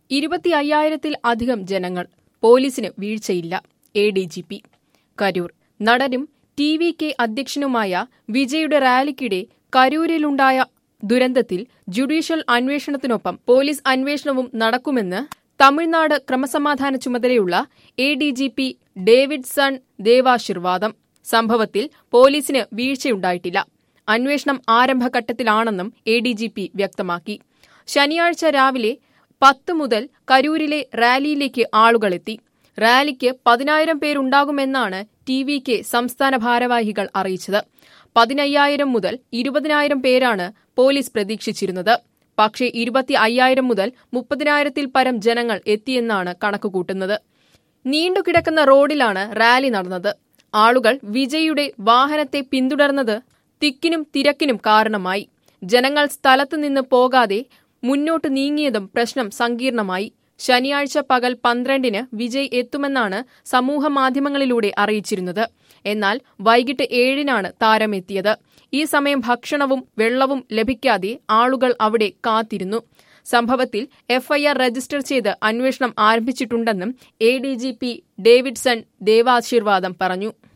ഇരുപത്തി അയ്യായിരത്തിൽ അധികം ജനങ്ങൾ പോലീസിന് വീഴ്ചയില്ല A D G P Karur നടനും ടി വി കെ അധ്യക്ഷനുമായ വിജയുടെ റാലിക്കിടെ കരൂരിലുണ്ടായ ദുരന്തത്തിൽ ജുഡീഷ്യൽ അന്വേഷണത്തിനൊപ്പം പോലീസ് അന്വേഷണവും നടക്കുമെന്ന് തമിഴ്നാട് ക്രമസമാധാന ചുമതലയുള്ള A D G P Davidson Devasirvatham സംഭവത്തിൽ പോലീസിന് വീഴ്ചയുണ്ടായിട്ടില്ല അന്വേഷണം ആരംഭഘട്ടത്തിലാണെന്നും എ ഡി ജി പി വ്യക്തമാക്കി ശനിയാഴ്ച രാവിലെ പത്ത് മുതൽ കരൂരിലെ റാലിയിലേക്ക് ആളുകളെത്തി റാലിക്ക് പതിനായിരം പേരുണ്ടാകുമെന്നാണ് ടി വി കെ സംസ്ഥാന ഭാരവാഹികൾ അറിയിച്ചത് പതിനയ്യായിരം മുതൽ ഇരുപതിനായിരം പേരാണ് പോലീസ് പ്രതീക്ഷിച്ചിരുന്നത് പക്ഷേ ഇരുപത്തി അയ്യായിരം മുതൽ മുപ്പതിനായിരത്തിൽ പരം ജനങ്ങൾ എത്തിയെന്നാണ് കണക്കുകൂട്ടുന്നത് നീണ്ടുകിടക്കുന്ന റോഡിലാണ് റാലി നടന്നത് ആളുകൾ വിജയുടെ വാഹനത്തെ പിന്തുടർന്നത് തിക്കിനും തിരക്കിനും കാരണമായി ജനങ്ങൾ സ്ഥലത്തുനിന്ന് പോകാതെ മുന്നോട്ട് നീങ്ങിയതും പ്രശ്നം സങ്കീർണമായി ശനിയാഴ്ച പകൽ പന്ത്രണ്ടിന് വിജയ് എത്തുമെന്നാണ് സമൂഹമാധ്യമങ്ങളിലൂടെ അറിയിച്ചിരുന്നത് എന്നാൽ വൈകിട്ട് ഏഴിനാണ് താരമെത്തിയത് ഈ സമയം ഭക്ഷണവും വെള്ളവും ലഭിക്കാതെ ആളുകൾ അവിടെ കാത്തിരുന്നു സംഭവത്തിൽ എഫ്ഐആർ രജിസ്റ്റർ ചെയ്ത് അന്വേഷണം ആരംഭിച്ചിട്ടുണ്ടെന്നും A D G P Davidson Devasirvatham പറഞ്ഞു